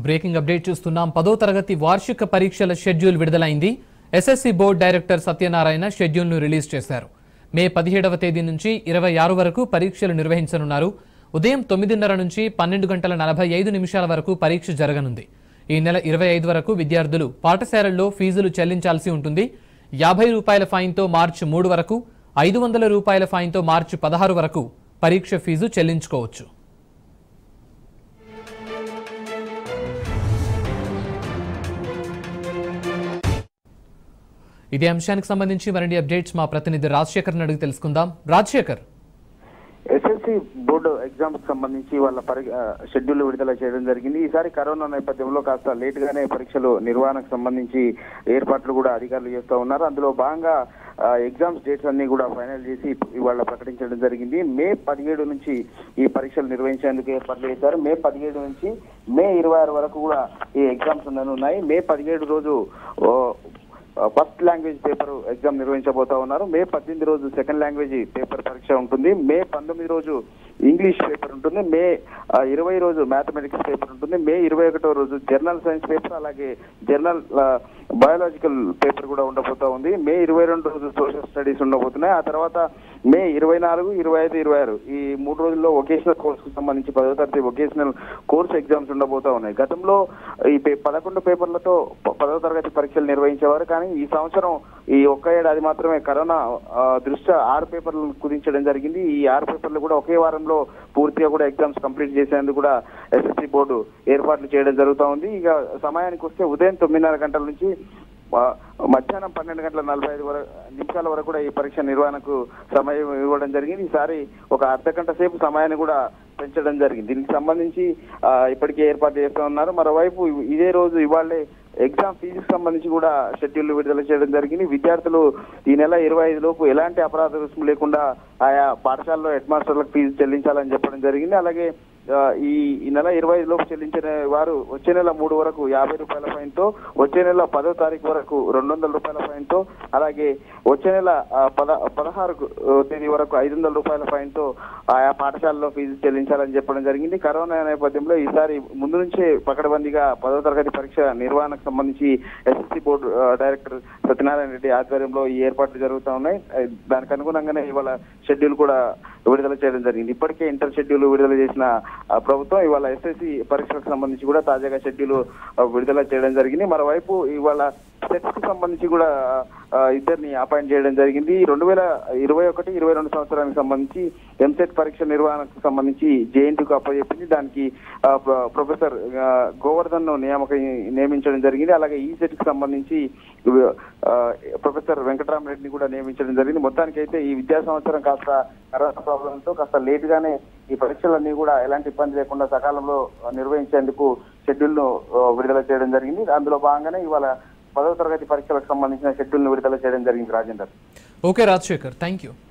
breaking update చూస్తున్నాం పదో తరగతి వార్షిక పరీక్షల షెడ్యూల్ విడుదలైంది ఎస్ఎస్సి బోర్డు డైరెక్టర్ సత్యనారాయణ షెడ్యూల్ను రిలీజ్ చేశారు మే పదిహేడవ తేదీ నుంచి ఇరవై ఆరు వరకు పరీక్షలు నిర్వహించనున్నారు ఉదయం తొమ్మిదిన్నర నుంచి పన్నెండు గంటల నలభై ఐదు నిమిషాల వరకు పరీక్ష జరగనుంది ఈ నెల ఇరవై ఐదు వరకు విద్యార్థులు పాఠశాలల్లో ఫీజులు చెల్లించాల్సి ఉంటుంది యాభై రూపాయల ఫైన్తో మార్చి మూడు వరకు ఐదు వందల రూపాయల ఫైన్తో మార్చి పదహారు వరకు పరీక్ష ఫీజు చెల్లించుకోవచ్చు ఇదే అంశానికి సంబంధించి మరిన్ని అప్డేట్స్ మా ప్రతినిధి రాజశేఖర్ అడిగి తెలుసుకుందాం రాజశేఖర్ ఎస్ఎస్సి బోర్డు ఎగ్జామ్స్ సంబంధించి వాళ్ళ పరి ఆ, షెడ్యూల్ విడుదల చేయడం జరిగింది ఈసారి కరోనా నేపథ్యంలో కాస్త లేట్ గానే పరీక్షలు నిర్వహణకు సంబంధించి ఏర్పాట్లు కూడా అధికారులు చేస్తూ ఉన్నారు అందులో భాగంగా ఆ, ఎగ్జామ్స్ డేట్స్ అన్ని కూడా ఫైనల్ చేసి ఇవాళ ప్రకటించడం జరిగింది మే పదిహేడు నుంచి ఈ పరీక్షలు నిర్వహించేందుకు ఏర్పాట్లు చేశారు మే పదిహేడు నుంచి మే ఇరవై ఆరు వరకు కూడా ఈ ఎగ్జామ్స్ ఉన్నాయి మే పదిహేడు రోజు ఓ, ఫస్ట్ లాంగ్వేజ్ పేపర్ ఎగ్జామ్ నిర్వహించబోతా ఉన్నారు మే పద్దెనిమిది రోజు సెకండ్ లాంగ్వేజ్ పేపర్ పరీక్ష ఉంటుంది మే పంతొమ్మిది రోజు ఇంగ్లీష్ పేపర్ ఉంటుంది మే ఆ, ఇరవై రోజు మ్యాథమెటిక్స్ పేపర్ ఉంటుంది మే ఇరవై ఒకటో రోజు జర్నల్ సైన్స్ పేపర్ అలాగే జర్నల్ బయాలజికల్ పేపర్ కూడా ఉండబోతా ఉంది మే ఇరవై రెండు రోజు సోషల్ స్టడీస్ ఉండబోతున్నాయి ఆ తర్వాత మే ఇరవై నాలుగు ఇరవై ఐదు ఇరవై ఆరు ఈ మూడు రోజుల్లో వొకేషనల్ కోర్సుకు సంబంధించి పదో తరగతి వొకేషనల్ కోర్స్ ఎగ్జామ్స్ ఉండబోతా ఉన్నాయి గతంలో ఈ పే- పదకొండు పేపర్లతో ప- పదో తరగతి పరీక్షలు నిర్వహించేవారు కానీ ఈ సంవత్సరం ఈ ఒక్క ఏడాది మాత్రమే కరోనా ఆ, దృష్ట్యా ఆరు పేపర్లను కుదించడం జరిగింది ఈ ఆరు పేపర్లు కూడా ఒకే వారంలో పూర్తిగా కూడా ఎగ్జామ్స్ కంప్లీట్ చేసేందుకు కూడా ఎస్ఎస్సి బోర్డు ఏర్పాట్లు చేయడం జరుగుతూ ఉంది ఇక సమయానికి వస్తే ఉదయం తొమ్మిదిన్నర గంటల నుంచి ఆ, మధ్యాహ్నం పన్నెండు గంటల నలభై ఐదు వరకు నిమిషాల వరకు కూడా ఈ పరీక్ష నిర్వహణకు సమయం ఇవ్వడం జరిగింది ఈసారి ఒక అర్ధ గంట సేపు సమయాన్ని కూడా పెంచడం జరిగింది దీనికి సంబంధించి ఆ, ఇప్పటికే ఏర్పాటు చేస్తూ ఉన్నారు మరోవైపు ఇదే రోజు ఇవాళే ఎగ్జామ్ ఫీజుకి సంబంధించి కూడా షెడ్యూల్ విడుదల చేయడం జరిగింది విద్యార్థులు ఈ నెల ఇరవై ఐదు లోపు ఎలాంటి అపరాధ రుసుము లేకుండా ఆయా పాఠశాలలో హెడ్ మాస్టర్లకు ఫీజు చెల్లించాలని చెప్పడం జరిగింది అలాగే ఆ, ఈ ఈ నెల ఇరవై ఐదు లోపు చెల్లించిన వారు వచ్చే నెల మూడు వరకు యాభై రూపాయల ఫైన్ తో వచ్చే నెల పదో తారీఖు వరకు రెండు వందల రూపాయల ఫైన్ తో అలాగే వచ్చే నెల ఆ, పద పదహారు తేదీ వరకు ఐదు వందల రూపాయల ఫైన్ తో ఆయా పాఠశాలలో ఫీజు చెల్లించాలని చెప్పడం జరిగింది కరోనా నేపథ్యంలో ఈసారి ముందు నుంచే పకడ్బందీగా పదో తరగతి పరీక్ష నిర్వహణకు సంబంధించి ఎస్ఎస్సి బోర్డు ఆ, డైరెక్టర్ సత్యనారాయణ రెడ్డి ఆధ్వర్యంలో ఈ ఏర్పాట్లు జరుగుతూ ఉన్నాయి ఆ, దానికి అనుగుణంగానే ఇవాళ షెడ్యూల్ కూడా విడుదల చేయడం జరిగింది ఇప్పటికే ఇంటర్ షెడ్యూల్ విడుదల చేసిన ఆ, ప్రభుత్వం ఇవాళ ఎస్ఎస్సి పరీక్షలకు సంబంధించి కూడా తాజాగా షెడ్యూల్ ఆ, విడుదల చేయడం జరిగింది మరోవైపు ఇవాళ సెట్స్ కి సంబంధించి కూడా ఆ, ఇద్దరిని అపాయింట్ చేయడం జరిగింది రెండు వేల ఇరవై ఒకటి ఇరవై రెండు సంవత్సరానికి సంబంధించి ఎంసెట్ పరీక్ష నిర్వహణకు సంబంధించి జేఎన్టీకు అప్పచెప్పింది దానికి ఆ, ప్రొ- ప్రొఫెసర్ ఆ, గోవర్ధన్ ను నియామక నియమించడం జరిగింది అలాగే ఈ సెట్ కి సంబంధించి ఆ, ప్రొఫెసర్ వెంకటరామరెడ్డిని కూడా నియమించడం జరిగింది మొత్తానికి అయితే ఈ విద్యా సంవత్సరం కాస్త కరోనా ప్రాబ్లంతో కాస్త లేట్ గానే ఈ పరీక్షలన్నీ కూడా ఎలాంటి ఇబ్బంది లేకుండా సకాలంలో నిర్వహించేందుకు షెడ్యూల్ ను ఆ, విడుదల చేయడం జరిగింది అందులో భాగంగానే ఇవాళ పదవ తరగతి పరీక్షలకు సంబంధించిన షెడ్యూల్ ను విడుదల చేయడం జరిగింది Rajender okay Rajasekhar thank you